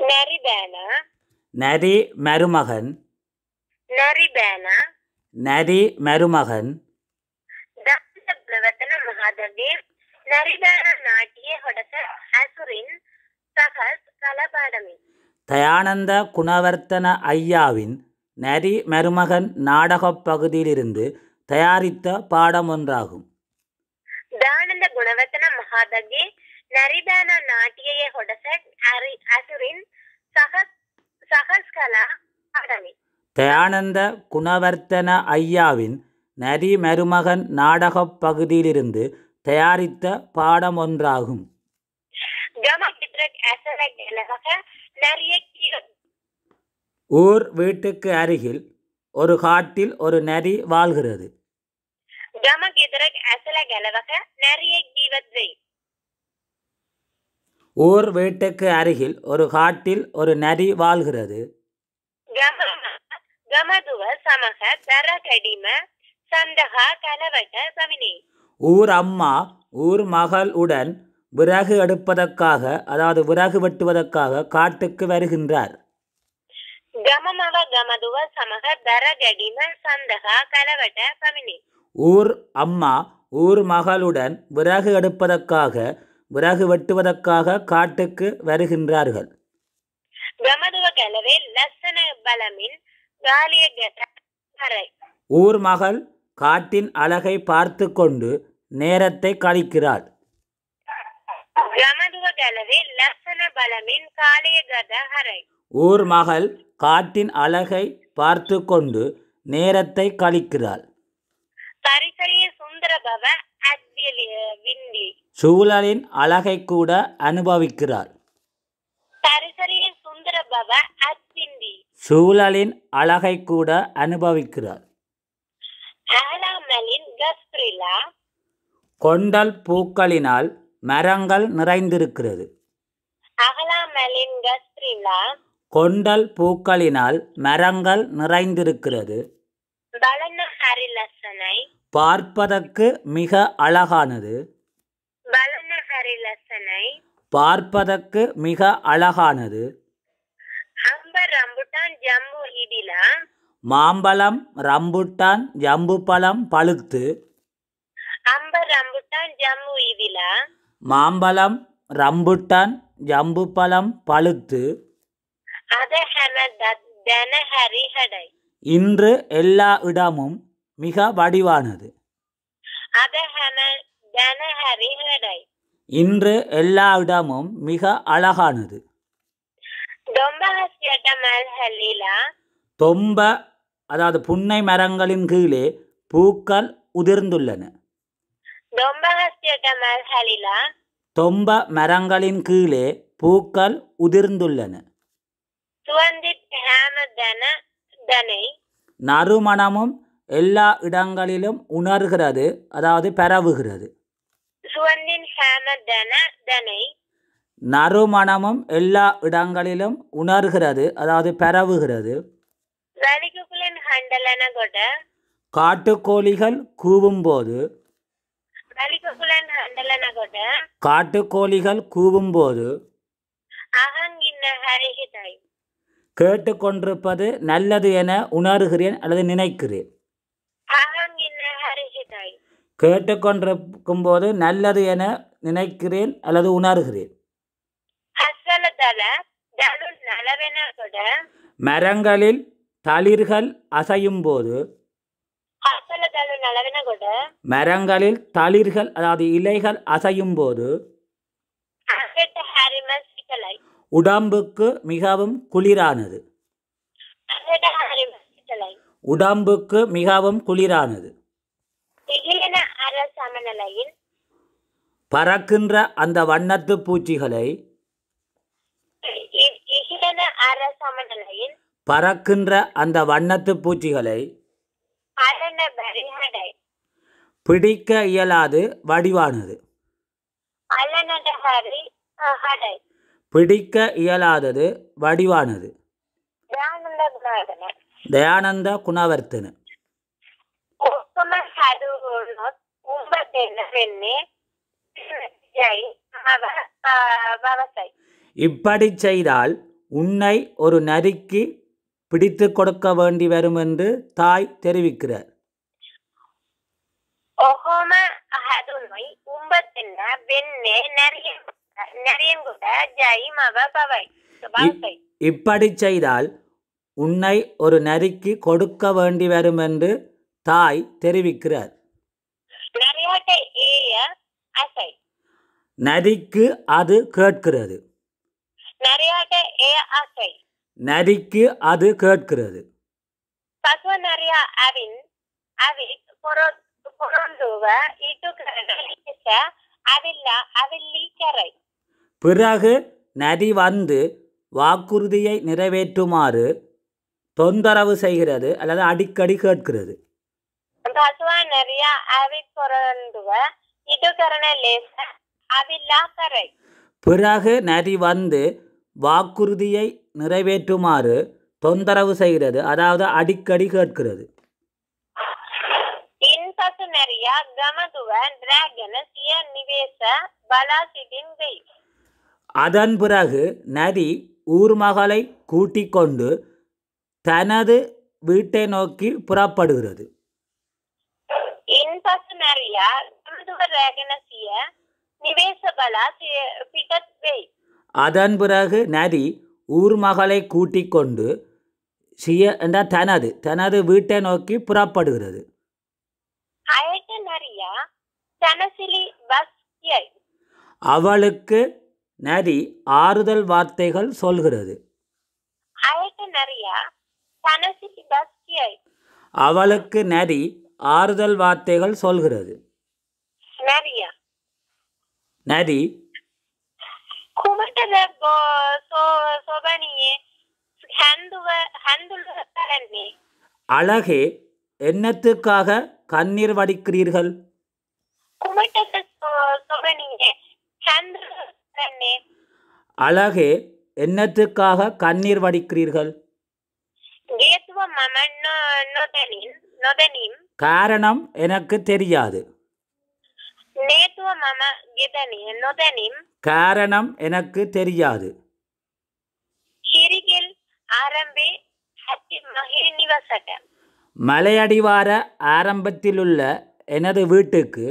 நரிபேன நரி மருமகன் நரிபேன நரி மருமகன் දක්ෂ ප්‍රවතන මහදගේ නරිබෑන නාටිය හොඩස ඇසුරින් සකස් කලපාඩමි. தயானந்த குணவர்த்தன ஐயாவின் நரி மருமகன் நாடகப் பகுதியிலிருந்து தயாரித்த பாடம் ஒன்றாகும் දානන්ද ගුණවතන මහදගේ නැරිබෑන නාටියයේ හොඩසැට් ඇරි ඇසුරින් සකස් සකස් කලා පාඩමි. தயானந்த குணவர்த்தன ஐயாவின் நரி மருமகன் நாடகப் பகுதியிலிருந்து தயாரித்த பாடம் ஒன்றாகும் ගම පිතරක් ඇසරක් ගැලවක නැරියෙක් කිය ஊர் வீட்டுக்கு அருகில் ஒரு காட்டில் ஒரு நரி வாழ்கிறது ගම ගෙදරක් ඇසල ගැලවක නැරියෙක් ජීවත් වෙයි. ஊர் வீட்டுக்கு அருகில் ஒரு காட்டில் ஒரு நரி வாழ்கிறது ගම ගමදුව සමහ දර කැඩීම සඳහා කලවට පමිණේ. ஊர் அம்மா ஊர் மகளுடன் விறகு எடுப்பதற்காக அதாவது விறகு வெட்டுவதற்காக காட்டுக்கு வருகின்றார் ගමමව ගමදුව සමහ දර ගැඩීම සඳහා කලවට පමිණේ. ஊர் அம்மா ஊர் மகளுடன் விறகு எடுப்பதற்காக விறகு வெட்டுவதற்காக காட்டுக்கு வருகின்றார்கள் ගමදුව කැලවේ ලස්සන බලමින් ගාලිය ගැට හරයි. ஊர் மகள் காட்டின் அழகை பார்த்து கொண்டு நேரத்தை கழிக்கிறாள் ගමදුව කැලවේ ලස්සන බලමින් කාලය ගද හරයි. ஊர் மகள் காட்டின் அழகை பார்த்து கொண்டு நேரத்தை கழிக்கிறாள் පරිසරයේ සුන්දර බව ඇත්වියලිය වින්දී. சூழலின் அழகை கூட அனுபவிக்கிறாள் පරිසරයේ සුන්දර බව ඇත්වින්දී. சூழலின் அழகை கூட அனுபவிக்கிறாள் ඇහලා මැලින් ගස්ප්‍රිලා கொண்டல் பூக்களினால் மரங்கள் நிறைந்திருக்கிறது අහලා මැලින් ගස්ප්‍රිලා கொண்டல் பூக்களினால் மரங்கள் நிறைந்திருக்கிறது බලන්න හරි ලස්සනයි. பார்ப்பதற்கு மிக அழகானது බලන්න හරි ලස්සනයි. பார்ப்பதற்கு மிக அழகானது හම්බ රම්බුටන් ජම්බු ඉදිලා மாம்பழம் ரம்புட்டான் ஜம்புப்பழம் பழுத்து අම්බ රම්බුටන් ජම්බු ඉදිලා மாம்பழம் ரம்புட்டான் ஜம்புப்பழம் பழுத்து අද හැම දත් දැන හැරි හැඩයි. இன்று எல்லா இடமும் மிக வடிவானது අද හැම දැන හැරි හැඩයි. இன்று எல்லா இடமும் மிக அழகானது දොම්බහස්යට මැල් හැල්ලිලා தொம்ப அதாவது புன்னை மரங்களின் கீழே பூக்கள் உதிர்ந்துள்ளன දොම්බහස්යට මැල් හැලිලා தொம்ப மரங்களின் கீழே பூக்கள் உதிர்ந்துள்ளன සුවන්දිත් හෑම දැන දැනෙයි. நறுமணமும் எல்லா இடங்களிலும் உணர்கிறது அதாவது பரவுகிறது සුවන්දින් හෑම දැන දැනෙයි. நறுமணமும் எல்லா இடங்களிலும் உணர்கிறது அதாவது பரவுகிறது වැලිකුකුලෙන් හඬලන කොට காட்டுக்கோழிகள் கூவும்போது වැලිකුකුලෙන් හඬලන කොට காட்டுக்கோழிகள் கூவும்போது අහන් ඉන්න හැරි හිතයි. கேட்டுக்கொண்டிருப்பது நல்லது என உணர்கிறேன் அல்லது நினைக்கிறேன் අහන් ඉන්න හැරි හිතයි. கேட்டுக்கொண்டிருக்கும் போது நல்லது என நினைக்கிறேன் அல்லது உணர்கிறேன் හස්වල දල දළුන් නලවෙන කොට மரங்களில் தளிர்கள் அசையும் போது හස්වල දළු නලවෙන කොට மரங்களில் தளிர்கள் அதாவது இலைகள் அசையும் போது අහට හැරිම සිකලයි. உடம்புக்கு மிகவும் குளிரானது අහට හරිම සිකලයි. உடம்புக்கு மிகவும் குளிரானது ඉගිලෙන අර සමනලයින් பறக்கின்ற அந்த வண்ணத்து பூச்சிகளை ඉ- ඉහිලෙන අර සමනලයින් பறக்கின்ற அந்த வண்ணத்து பூச்சிகளை අරන්න බැරි හඩයි. பிடிக்க இயலாது வடிவானது අල්ලනට හරි හඩයි. பிடிக்க இயலாதது வடிவானது දානන්ද ගුණාගන. தயானந்த குணவர்த்தன ඔක්කොම හැදුනොත් උඹ දෙන්න වෙන්නේ ජයි මව බවසයි. இப்படி செய்தால் உன்னை ஒரு நரிக்கு பிடித்து கொடுக்க வேண்டி வரும் என்று தாய் தெரிவிக்கிறார் ඔහොම හැදුනුයි උඹ දෙන්න වෙන්නේ නැරියෙන් නැරියෙන් ගොඩ ජයි මව බවයි ස්වභාවයි இப்படி செய்தால் உன்னை ஒரு நரிக்கு கொடுக்க வேண்டி வரும் என்று தாய் தெரிவிக்கிறார் නැරියට ඒය ඇසයි நரிக்கு அது கேட்கிறது නැරයාට එය අසයි நரிக்கு அது கேட்கிறது පසුව නැරයා ඇවින් ඇවිත් පොරොන්දුව ඉටු කරන ලෙස ඇවිල්ලා ඇවිල්ලි කරයි பிறகு நரி வந்து வாக்குறுதியை நிறைவேற்றுமாறு தொந்தரவு செய்கிறது அல்லது அடிக்கடி கேட்கிறது පසුව නැරයා ඇවිත් පොරොන්දුව ඉටු කරන ලෙස ඇවිල්ලා කරයි பிறகு நரி வந்து வாக்குறுதியை நிறைவேற்றுமாறு தொந்தரவு செய்கிறது அதாவது அடிக்கடி கேட்கிறது ඉන් පසු නැරයා ගමදුව ඩ්‍රෑගන සිය නිවේශ බලා සිටින් වෙයි அதன் பிறகு நரி ஊர்மகளை கூட்டிக் கொண்டு தனது வீட்டை நோக்கி புறப்படுகிறது ඉන් පසු නැරයා ගමදුව රෑගෙන සිය නිවේශ බලා සිය- පිටත් වෙයි அதன் பிறகு நரி ஊர்மகளை கூட்டிக் கொண்டு சிய என்ற தனது தனது வீட்டை நோக்கி புறப்படுகிறது අයට නැරයා තැනසිලි බස් කියයි அவளுக்கு நரி ஆறுதல் வார்த்தைகள் சொல்கிறது අයට නැරයා තැනසිලි බස් කියයි அவளுக்கு நரி ஆறுதல் வார்த்தைகள் சொல்கிறது නැරියා நரி කුමටද සොබනයේ හැන්දුව හැන්දුල්ව කරන්නේ அழகே என்னத்துக்காக கண்ணீர் வடிக்கிறீர்கள் කුමටද සොබනයේ හැන්දුව කරන්නේ அழகே என்னத்துக்காக கண்ணீர் வடிக்கிறீர்கள் ගේතුව මම නො- නොදැනින් නොදැනීම් காரணம் எனக்கு தெரியாது නේතුව මම ගෙදනිය නොදැනීම් காரணம் எனக்கு தெரியாது හිරිගෙල් ආරම්භේ හැති මහේ නිවසට மலையடிவார ஆரம்பத்திலுள்ள எனது வீட்டுக்கு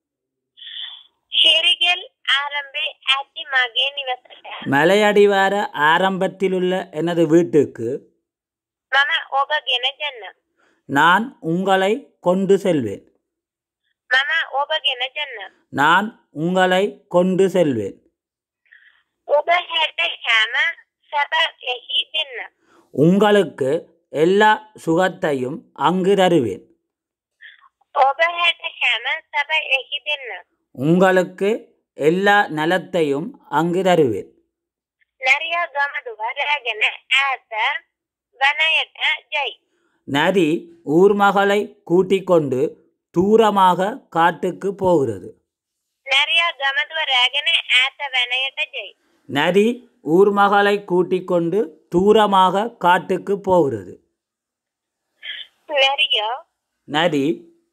හිරිගෙල් ආරම්භේ ඇති මගේ නිවසට மலையடிவார ஆரம்பத்திலுள்ள எனது வீட்டுக்கு මම ඔබ ගෙන ජන්න நான் உங்களை கொண்டு செல்வேன் මම ඔබ ගෙන ජන්න நான் உங்களை கொண்டு செல்வேன் ඔබ හැට හැම සැප එහි දෙන්න உங்களுக்கு எல்லா சுகத்தையும் அங்கு தருவேன் ඔබ හැට හැම සැප එහි දෙන්න உங்களுக்கு எல்லா நலத்தையும் அங்கு தருவேன் නැරියා ගමදුව රෑගෙන ඈත වනයට ජයි நரி ஊர்மகளை கூட்டிக் கொண்டு தூரமாக காட்டுக்கு போகிறது නැරියා ගමදුව රෑගෙන ඈත වනයට ජයි நரி ஊர்மகளை கூட்டிக் கொண்டு தூரமாக காட்டுக்கு போகிறது නැරියෝ நரி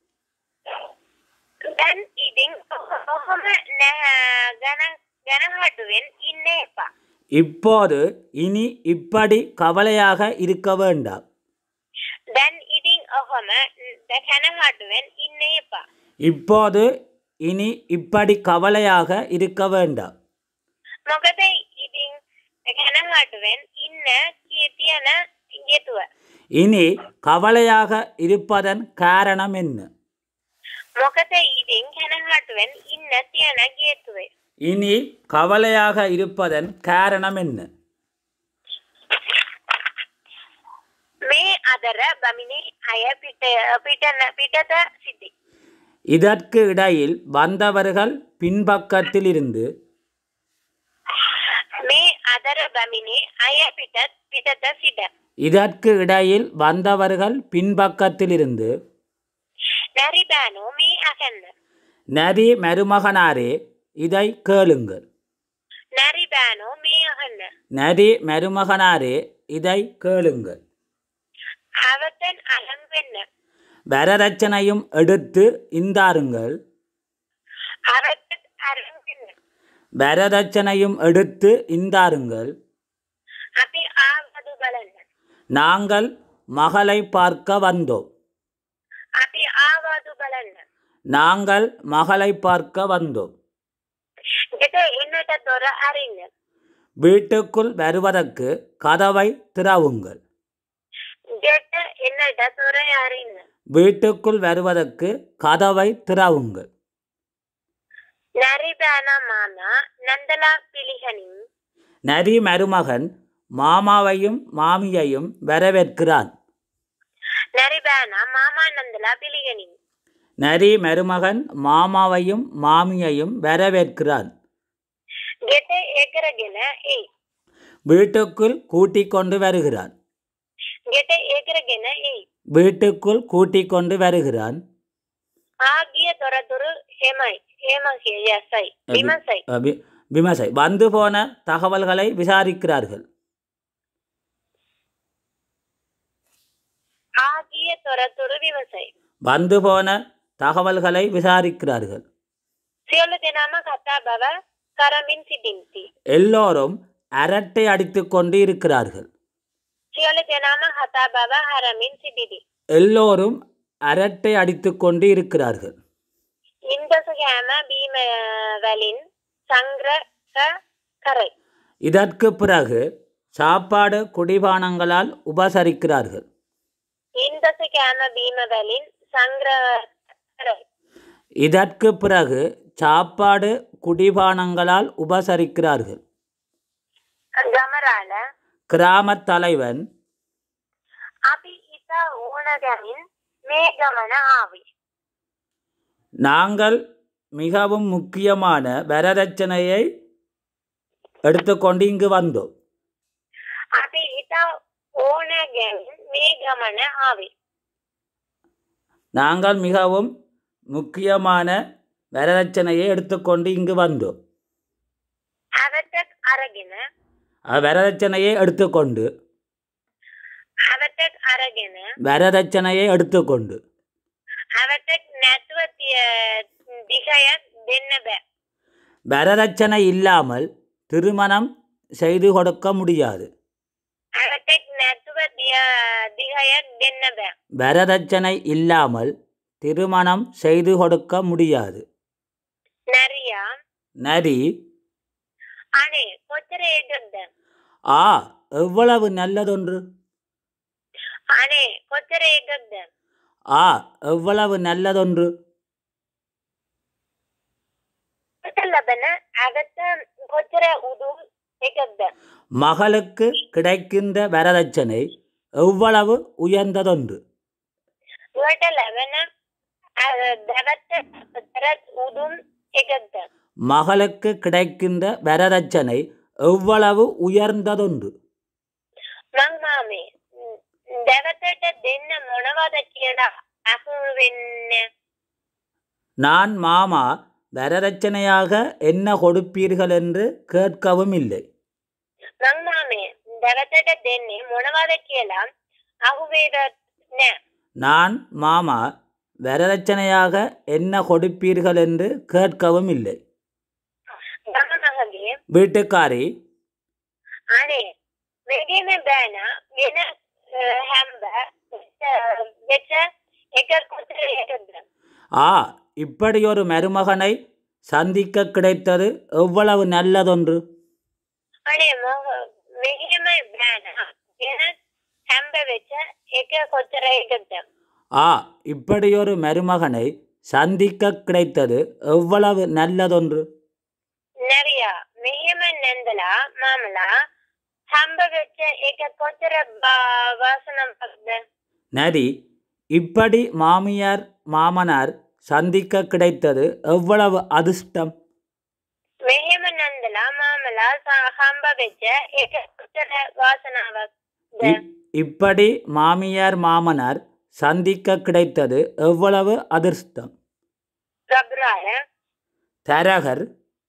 දැන් ඉතින් ඔහොම ගැන ගැනහටුවෙන් ඉන්න එපා இப்போது இனி இப்படி கவலையாக இருக்க வேண்டாம் දැන් ඉතින් ඔහොම කැනහටුවෙන් ඉන්න එපා இப்போது இனி இப்படி கவலையாக இருக்க வேண்டாம் මොකද ඉතින් කැනහටුවෙන් ඉන්න කිය තියෙන ගෙතුව இனி கவலையாக இருப்பதன் காரணம் என்ன මොකද ඉතින් කැනහටුවෙන් ඉන්න තියෙන ගේතුවේ இனி கவலையாக இருப்பதன் காரணம் என்ன මේ අදර බමිනි අය පිට පිටන පිටත සිටි இதற்கு இடையில் வந்தவர்கள் பின்பக்கத்தில் இருந்து මේ අදර බමිනි අය පිටත් පිටත සිට இதற்கு இடையில் வந்தவர்கள் பின்பக்கத்தில் இருந்து නැරිබෑනෝ මේ අකන්න நரி மருமகனாரே இதை கேளுங்கள் නැරිබෑනෝ මේ අහන්න நரி மருமகனாரே இதை கேளுங்கள் අවතන් අලම් වෙන්න வரதட்சணையும் எடுத்து இந்தாருங்கள் අවතත් අරම් වෙන්න வரதட்சணையும் எடுத்து இந்தாருங்கள் අපි බලන්න. நாங்கள் மகளை பார்க்க வந்தோம் අපි ආවාදු බලන්න. நாங்கள் மகளை பார்க்க வந்தோம் ගෙට එන්නට දොර අරින්න. வீட்டுக்குள் வருவதற்கு கதவை திறவுங்கள் ගෙට එන්නට දොර අරින්න. வீட்டுக்குள் வருவதற்கு கதவை திறவுங்கள் නැරිබෑන මාමා නන්දලා පිළිගනින්. நரி மருமகன் மாமாவையும் மாமியையும் வரவேற்கிறான் නැරිබෑන මාමා නන්දලා පිළිගනින්. நரி மருமகன் மாமாவையும் மாமியையும் வரவேற்கிறான் ගෙට ඒකරගෙන ඒ. வீட்டுக்குள் கூட்டிக் கொண்டு வருகிறான் ගෙට ඒකරගෙන ඒ. வீட்டுக்குள் கூட்டிக் கொண்டு வருகிறான் ආගිය තොරතුරු හෙමයි හෙම කියසයි විමසයි. அஹ் வி- விமர்சை வந்து போன தகவல்களை விசாரிக்கிறார்கள் ආගිය තොරතුරු විමසයි. வந்து போன தகவல்களை விசாரிக்கிறார்கள் සියලු දෙනාම කතා බව කරමින් සිටින්ති. எல்லோரும் அரட்டை அடித்துக் கொண்டு இருக்கிறார்கள் සියලු දෙනාම කතා බව හරමින් සිටිති. எல்லோரும் அரட்டை அடித்துக் கொண்டு இருக்கிறார்கள் ඉන්දස කෑම බීම වලින් සංග්‍රහ කරයි. இதற்கு பிறகு சாப்பாடு குடிபானங்களால் உபசரிக்கிறார்கள் ඉන්දස කෑම බීම වලින් සංග්‍රහ කරයි. இதற்கு பிறகு சாப்பாடு குடிபானங்களால் உபசரிக்கிறார்கள் ගමරාල கிராமத் தலைவன் අපි ඉතා ඕන ගැමින් මේ ගමන ආවි. நாங்கள் மிகவும் முக்கியமான வரதட்சணையை எடுத்துக்கொண்டு இங்கு வந்தோம் අපි ඉතා ඕන ගැමින් මේ ගමන ආවි. நாங்கள் மிகவும் முக்கியமான வரதட்சணையை எடுத்துக்கொண்டு இங்கு வந்தோம் ඇවතක් අරගෙන வரதட்சணையை எடுத்துக்கொண்டு ඇවතක් අරගෙන வரதட்சணையை எடுத்துக்கொண்டு ඇවතක් නැතුව තිය- දිගයක් දෙන්න බෑ. வரதட்சணை இல்லாமல் திருமணம் செய்து கொடுக்க முடியாது ඇවතෙක් නැතුව දිය- දිගයක් දෙන්න බෑ. வரதட்சணை இல்லாமல் திருமணம் செய்து கொடுக்க முடியாது නැරියා நரி අනේ කොච්චර ඒකක්ද ஆ எவ்வளவு நல்லதொன்று අනේ කොච්චර ඒකක්ද ஆ எவ்வளவு நல்லதொன்று ට ලබන ඇගත කොච්චර උදුම් එකක්ද மகளுக்கு கிடைக்கின்ற வரதட்சணை எவ்வளவு உயர்ந்ததொன்று ට ලැබෙන දැවත්ත තරත් උදුම් එකක්ද மகளுக்கு கிடைக்கின்ற வரதட்சணை எவ்வளவு உயர்ந்ததொன்று මං මාමේ දැවතට දෙන්න මොනවද කියලා අහුරු වෙන්න நான் மாமா வரதட்சணையாக என்ன கொடுப்பீர்கள் என்று கேட்கவும் இல்லை මං මාමේ දැවතට දෙන්නේ මොනවද කියලා අහුවේද නෑ நான் மாமா வரதட்சணையாக என்ன கொடுப்பீர்கள் என்று கேட்கவும் இல்லை ගමනහගේ வீட்டுக்காரி අනේ මෙගේම බෑන වෙන හැම්බ වෙච්ච එක කොතර එකක්ද ஆ இப்படியொரு மருமகனை சந்திக்க கிடைத்தது எவ்வளவு நல்லதொன்று අනේ මෙගේම බෑන වෙන හැම්බ වෙච්ච එක කොච්චර එකක්ද ஆ இப்படியொரு மருமகனை சந்திக்க கிடைத்தது எவ்வளவு நல்லதொன்று නැරියා මෙහෙම නැන්දලා මාමලා හම්බ වෙච්ච එක කොච්චර වාසනම්පක්ද நரி இப்படி மாமியார் மாமனார் சந்திக்க கிடைத்தது எவ்வளவு அதிர்ஷ்டம் මෙහෙම නැන්දලා මාමලා හම්බ වෙච්ච එක කොච්චර වාසනාවක්ද இ- இப்படி மாமியார் மாமனார் சந்திக்க கிடைத்தது எவ்வளவு அதிர்ஷ்டம் ගබ්රාය தரகர்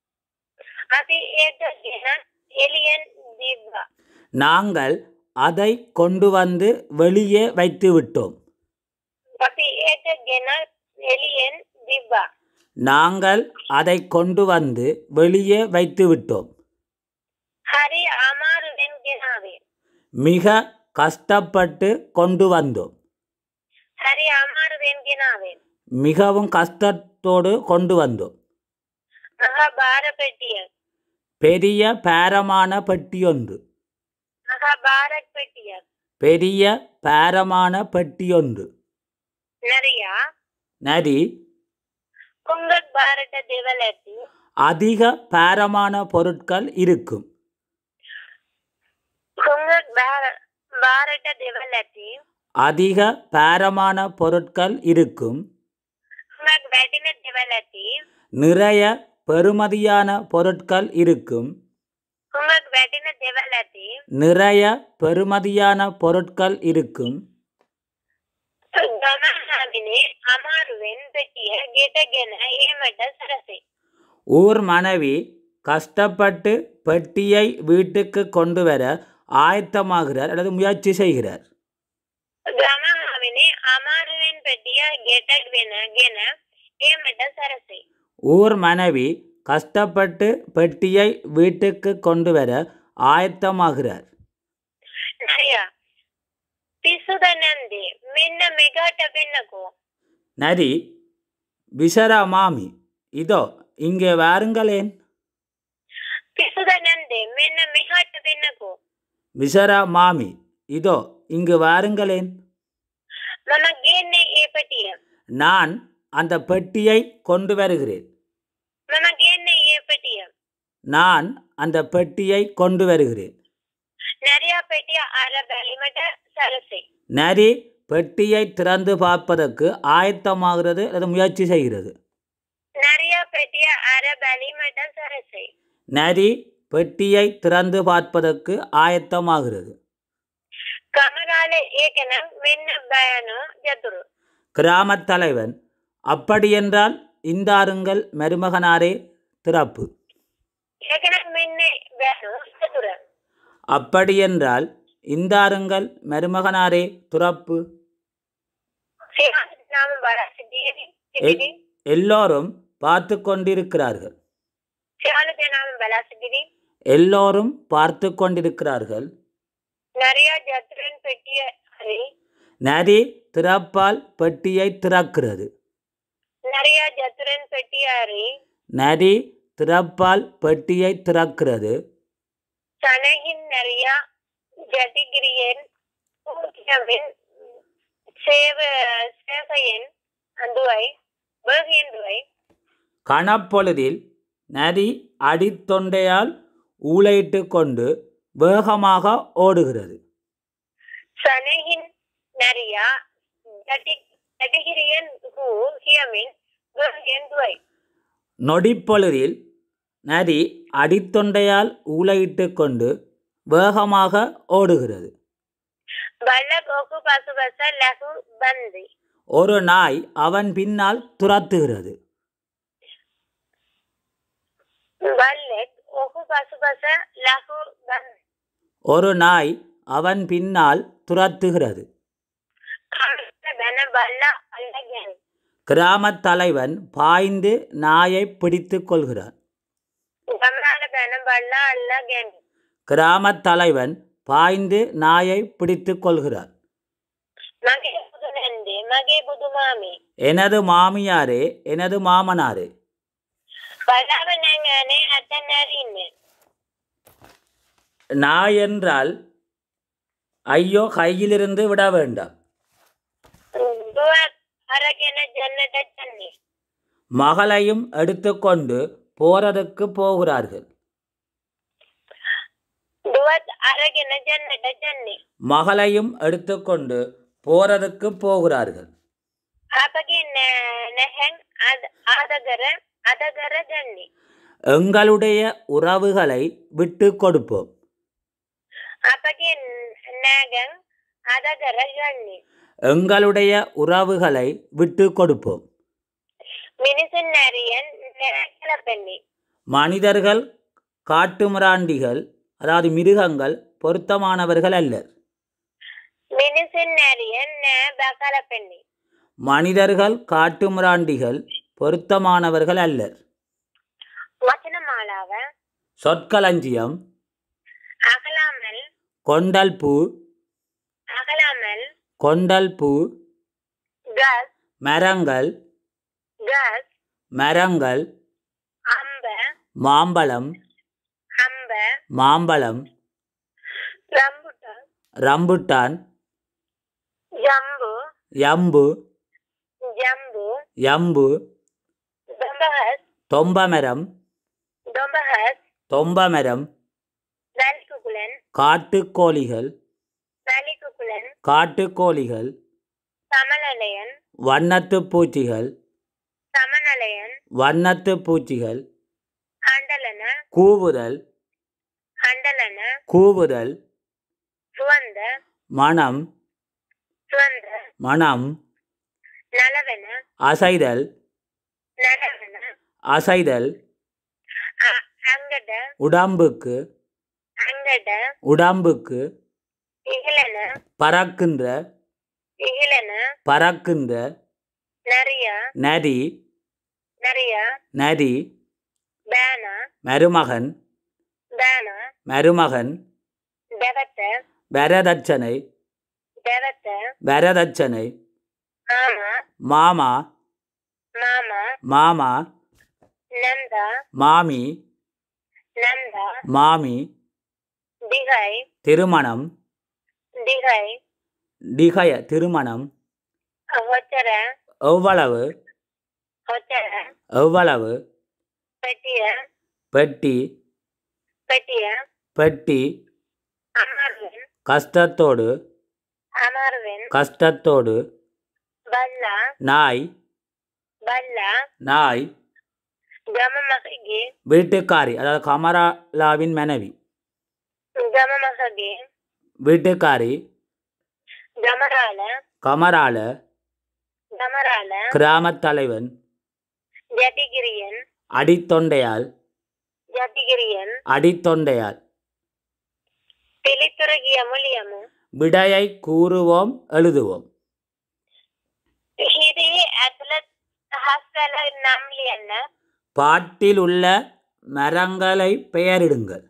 අපි ඒක ගෙන එලියෙන් දීවා நாங்கள் அதை கொண்டு வந்து வெளியே வைத்து விட்டோம் අපි ඒක ගෙන එලියෙන් දිබ්බා நாங்கள் அதை கொண்டு வந்து வெளியே வைத்து விட்டோம் හරි අමාරුවෙන් ගෙනාවේ மிக கஷ்டப்பட்டு கொண்டு வந்தோம் හරි අමාරුවෙන් ගෙනාවෙන්. மிகவும் கஷ்டத்தோடு கொண்டு வந்தோம் මහා භාර පෙටිය. பெரிய பாரமான பெட்டியொன்று මහා භාරක් පෙටිය. பெரிய பாரமான பெட்டியொன்று නරියා நரி කුංගක් භාරට දෙවල ඇති. அதிக பாரமான பொருட்கள் இருக்கும் කුංගක් භාරට දෙවල ඇති. அதிக பாரமான பொருட்கள் இருக்கும் කුංගක් වැටින දෙවල ඇති. நிறைய பெறுமதியான பொருட்கள் இருக்கும் කුංගක් වැටින දෙවල ඇති. நிறைய பெறுமதியான பொருட்கள் இருக்கும் ගමන්හාමිනේ අමාරුවෙන් පෙටිය ගෙටගෙන ඒමට සරසේ. ஊர் மனைவி கஷ்டப்பட்டு பெட்டியை வீட்டுக்கு கொண்டு வர ஆயத்தமாகிறார் அல்லது முயற்சி செய்கிறார் ගමන්හාමිනේ අමාරුවෙන් පෙටිය ගෙටගෙන ගෙන ඒමට සරසේ. ஊர் மனைவி கஷ்டப்பட்டு பெட்டியை வீட்டுக்கு கொண்டு வர ஆயத்தமாகிறார் නරියා පිස්සුද නැන්දේ මෙන්න මෙගාට වෙන්නකෝ. நரி விசரா மாமி இதோ இங்கே வாருங்களேன் පිස්සුද නැන්දේ මෙන්න මෙහාට වෙන්නකෝ. விசரா மாமி இதோ இங்கு வாருங்களேன் මම ගේන්නේ ඒ පටිය. நான் அந்த பெட்டியை கொண்டு வருகிறேன் මම ගේන්නේ ඒ පටිය. நான் அந்த பெட்டியை கொண்டு வருகிறேன் නැරයා පෙටිය අර බැලිමට සරසේ. நரி பெட்டியை திறந்து பார்ப்பதற்கு ஆயத்தமாகிறது அல்லது முயற்சி செய்கிறது නැරයා පෙටිය අර බැලීමට සරසේ. நரி பெட்டியை திறந்து பார்ப்பதற்கு ஆயத்தமாகிறது කමරාල ඒකනම් මෙන්න බයනු ජතුරු. கிராமத் தலைவன் அப்படியென்றால் இந்தாருங்கள் மருமகனாரே திறப்பு ඒකනම් මෙන්න බෑනු ජතුර. அப்படியென்றால் இந்தாருங்கள் மருமகனாரே துறப்பு සිහනාම බරසිදීදී සිටිදී எல்லோரும் பார்த்து கொண்டிருக்கிறார்கள் සිහල දෙනාම බලාසිදිරි எல்லோரும் பார்த்து கொண்டிருக்கிறார்கள் නරයා ජතුරෙන් පෙටිය හරි நரி திறப்பால் பெட்டியை திறக்கிறது නරයා ජතුරෙන් පෙටිය හරි நரி திறப்பால் பெட்டியை திறக்கிறது සනහින් නැරයා ජටිගිරියෙන් ූතියමෙන් සේව සේසයෙන් අඳුවයි බහින්දුවයි கணப்பொழுதில் நரி அடித்தொண்டையால் ஊளையிட்டு கொண்டு வேகமாக ஓடுகிறது සනහින් නැරයා ජටිගිරියෙන් හූ කියමින් බහින්දුවයි நொடிப்பொழுதில் நரி அடித்தொண்டையால் ஊளையிட்டு கொண்டு வேகமாக ஓடுகிறது බල්ල ගෝකු පසුබස ලැහු බන්දි ஒரு நாய் அவன் பின்னால் துரத்துகிறது බල්ලෙක් ඔහු පසුබස ලහු බන් ஒரு நாய் அவன் பின்னால் துரத்துகிறது කමට බැන බල්ල අල්ලගෙන கிராமத் தலைவன் பாய்ந்து நாயை பிடித்து கொள்கிறார் ගමනාල බැන බල්ල අල්ලගෙන கிராமத் தலைவன் பாய்ந்து நாயை பிடித்து கொள்கிறார் මගේ බුදු නැන්දේ මගේ බුදුමාමේ எனது மாமியாரே எனது மாமனாரே බලාව නැංගනේ අත නැරන්න நாய் என்றால் ஐயோ கையிலிருந்து விட வேண்டாம் දුවත් අරගෙන ජන්නට චන්නේ மகளையும் எடுத்துக்கொண்டு போறதுக்கு போகிறார்கள் දුවත් අරගෙන ජන්නට ජන්නේ மகளையும் எடுத்துக்கொண்டு போறதுக்கு போகிறார்கள் අපගේ නැහැන් ආදකර අදකර ගන්නේ எங்களுடைய உறவுகளை விட்டு கொடுப்போம் අපගේ නෑගන් අදකර ගන්නේ எங்களுடைய உறவுகளை விட்டு கொடுப்போம் මිනිසුන් නැරියන් කලපෙන්නේ மனிதர்கள் காட்டுமிராண்டிகள் அதாவது மிருகங்கள் பொருத்தமானவர்கள் அல்லர் මිනිසුන් නැරියන් නෑ බකලපෙන්නේ மனிதர்கள் காட்டுமிராண்டிகள் பொருத்தமானவர்கள் அல்லர் වචන මාලාව சொற்களஞ்சியம் අකලාමල් கொண்டல் பூ அகலாமல் கொண்டல் பூ கஸ் மரங்கள் கஸ் மரங்கள் அம்ப மாம்பழம் அம்ப மாம்பழம் ரம்புட்டான் ரம்புட்டான் ஜம்பு யம்பு ஜம்பு யம்பு தொம்பகஸ் தொம்பமரம் தொம்பகஸ் தொம்பமரம் வேலிக்குகுலன் காட்டுக்கோழிகள் வேலிக்குகுலன் காட்டுக்கோழிகள் சமநலயன் வண்ணத்துப் பூச்சிகள் சமநலயன் வண்ணத்துப் பூச்சிகள் ஹண்டலன கூவுதல் ஹண்டலன கூவுதல் சுவந்த மனம் சுவந்த மனம் நலவென அசைதல் நலவென அசைதல் அ- அங்கட உடம்புக்கு அங்கட உடம்புக்கு இகிலன பறக்கின்ற இகிலன பறக்கின்ற நிறைய நரி நிறைய நரி பேன மருமகன் பேன மருமகன் தெவத்த வரதட்சணை தெவத்த வரதட்சணை ஆமா மாமா மாமா மாமா நந்தா மாமி நந்தா மாமி திகை திருமணம் திகை டிகய திருமணம் ஹொச்சர எவ்வளவு ஹொச்சர எவ்வளவு பெட்டிய பெட்டி பெட்டிய பெட்டி அமர்வன் கஷ்டத்தோடு அமர்வன் கஷ்டத்தோடு பல்லா நாய் பல்லா நாய் கமமகி வீட்டுக்காரி அதாவது கமராலாவின் மனைவி கமமகி வீட்டுக்காரி கமரால கமரால கமரால கிராமத் தலைவன் ஜட்டிகிரியன் அடித்தொண்டையால் ஜட்டிகிரியன் அடித்தொண்டையால் பிலித்துருகிய முலியமு விடையை கூறுவோம் எழுதுவோம் இது அத்லத் ஹஸ்தல நம்லி என்ன பாட்டில் உள்ள மரங்களை பெயரிடுங்கள்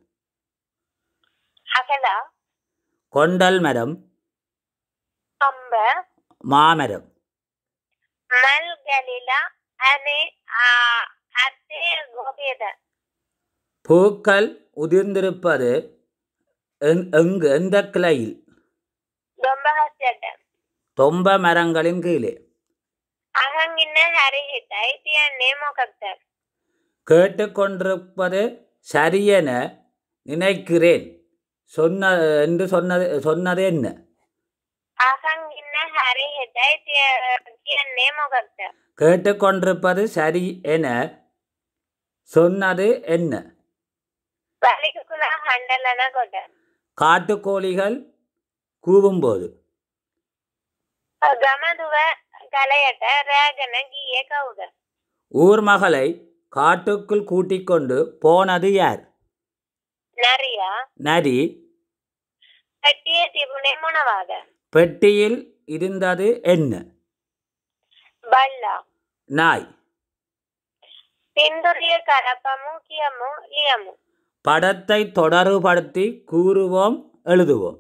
அகலா கொண்டல் மரம் அம்ப மாமரம் மல்கலிலா அனே அத்தே கோபியத பூக்கள் உதிர்ந்திருப்பது எங்- எங்கு எந்த கிளையில் ದೊಂಬಹಸ್ಯಟ தொம்ப மரங்களின் கீழே ಅಹಂಗಿನ್ನ ಹರಿಹಿತ ಐತಿಯ ನೇಮೋಕಕ್ತ கேட்டுக்கொண்டிருப்பது சரியென நினைக்கிறேன் சொன்ன என்று சொன்னது சொன்னது என்ன ಅಹಂಗಿನ್ನ ಹರಿಹಿತ ಐತಿಯ ಐತಿಯ ನೇಮೋಕಕ್ತ கேட்டுக்கொண்டிருப்பது சரி என சொன்னது என்ன ಬಲಿಕುಲ ಹಂಡಲನ ಕೊಟ್ಟ காட்டுக்கோழிகள் கூவும்போது ಗಮದುವ ಕಲೆಯಟ ರಾಗನ ಗೀಯ ಕೌದ ஊர் மகளை காட்டுக்குள் கூட்டிக் கொண்டு போனது யார் ನರಿಯ நரி ಕಟ್ಟಿಯ ತಿಬುಣೆ ಮುಣವಾದ பெட்டியில் இருந்தது என்ன ಬಳ್ಳ நாய் ಪಿಂದುರಿಯ ಕರಪಮು ಕಿಯಮು ಲಿಯಮು படத்தை தொடர்படுத்தி கூறுவோம் எழுதுவோம்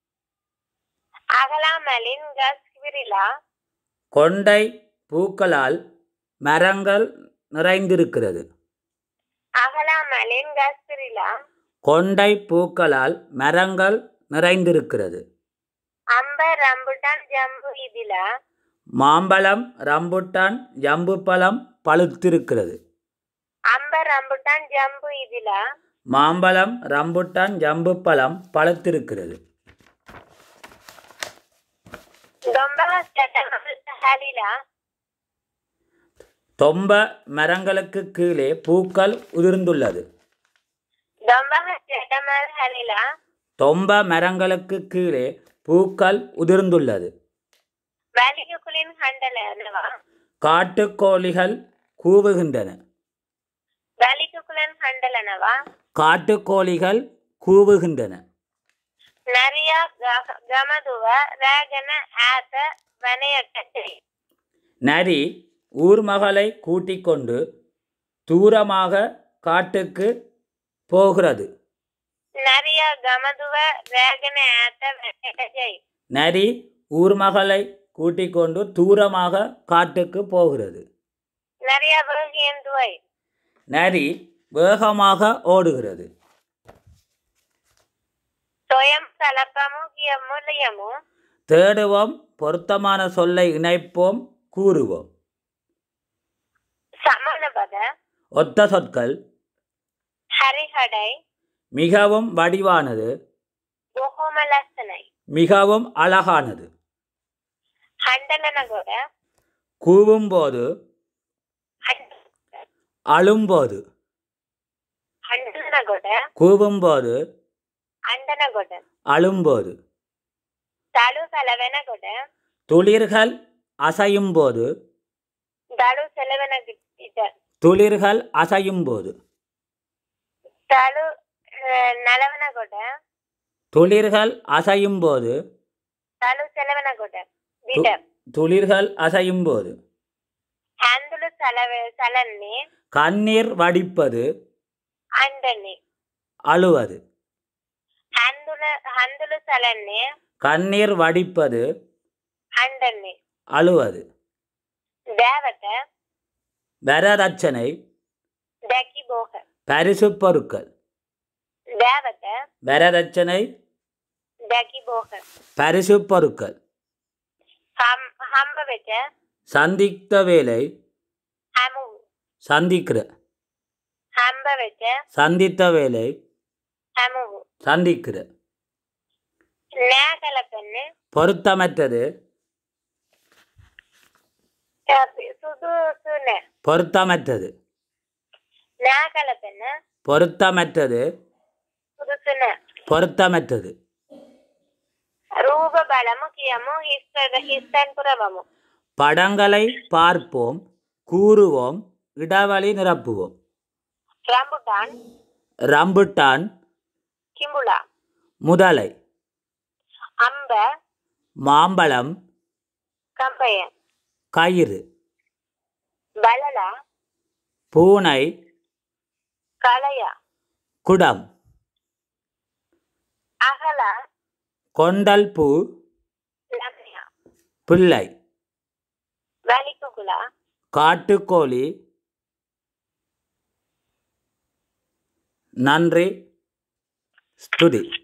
ಅಗಲ ಮಲಿನ್ ಗಸ್ ವಿರಿಲ கொண்டை பூக்களால் மரங்கள் நிறைந்திருக்கிறது ಅಗಲ ಮಲಿನ್ ಗಸ್ ವಿರಿಲ கொண்டை பூக்களால் மரங்கள் நிறைந்திருக்கிறது ಅಂಬ ರಂಬುಟಾನ್ ಜಂಬು ಇದಿಲ மாம்பழம் ரம்புட்டான் ஜம்பு பழம் பழுத்திருக்கிறது ಅಂಬ ರಂಬುಟಾನ್ ಜಂಬು ಇದಿಲ மாம்பழம் ரம்புட்டான் ஜம்பு பழம் பழுத்திருக்கிறது ದೊಂಬ ಚಟ ಹಲಿಲ தொம்ப மரங்களுக்கு கீழே பூக்கள் உதிர்ந்துள்ளது ದೊಂಬ ಚಟಮಲ್ ಹಲಿಲ தொம்ப மரங்களுக்கு கீழே பூக்கள் உதிர்ந்துள்ளது ವ್ಯಾಲಿಗೆ ಕುಲಿನ್ ಹಂಡಲ ಅನ್ನವ காட்டுக்கோழிகள் கூவுகின்றன ವ್ಯಾಲಿಗೆ ಕುಲನ್ ಹಂಡಲ ಅನ್ನವ காட்டுக்கோழிகள் கூவுகின்றன ನರಿಯ ಗ- ಗಮದುವ ರಾಗನ ಆತ ವನೆಯೊಟ್ಟೆ நரி ஊர் மகளை கூட்டிக் கொண்டு தூரமாக காட்டுக்கு போகிறது නරිය ගමදුව රෑගෙන ඈත වැටෙයි. நரி ஊர் மகளை கூட்டிக் கொண்டு தூரமாக காட்டுக்கு போகிறது නරිය වර්ගයෙන් දුවයි. நரி வேகமாக ஓடுகிறது සොයම් සලපමු කියමු ලියමු. தேடுவோம் பொருத்தமான சொல்லை இணைப்போம் கூறுவோம் සමන පද ஒத்த சொற்கள் හරි හඩයි மிகவும் வடிவானது බොහෝම ලස්සනයි. மிகவும் அழகானது හණ්ඩනනගොඩ கூவும்போது அழும்போது හණ්ඩනගොඩ கூவும்போது අන්ඩනගොඩ அழும்போது දළු සැලවෙනකොට துளிர்கள் அசையும்போது දළු සෙලවෙන විට துளிர்கள் அசையும்போது දළු නලවනකොට துளிர்கள் அசையும்போது දළු සෙලවෙනකොට විට துளிர்கள் அசையும்போது හැන්දුළු සලව සලන්නේ கண்ணீர் வடிப்பது අන්ඩන්නේ அழுவது හැන්දුල හන්දුළු සලන්නේ கண்ணீர் வடிப்பது අන්ඩන්නේ அழுவது දෑවට வரதட்சணை දැකි බෝහ பரிசு பொருட்கள் දෑවට வரதட்சணை දැකි බෝහ பரிசு பொருட்கள் හම්බ වෙට சந்தித்த வேலை හැමු சந்திக்கிற හම්බ වෙට சந்தித்த வேலை හැමු சந்திக்கிற නෑ කලපන්නේ பொருத்தமற்றது සුදුසු නෑ பொருத்தமற்றது නෑ කලපෙන්න பொருத்தமற்றது සුදුසු නෑ பொருத்தமற்றது රූප බලමු කියමු හිස්තද හිස්තැන් පුරවමු படங்களை பார்ப்போம் கூறுவோம் இடைவெளி நிரப்புவோம் රම්බුටන් ரம்புட்டான் කිඹුලා முதலை අම්බ மாம்பழம் කම්පය கயிறு බලලා பூனை කලය குடம் අහලා கொண்டல் பூ ළමයා பிள்ளை වැලිකුකුලා காட்டுக்கோழி நன்றி ஸ்துதி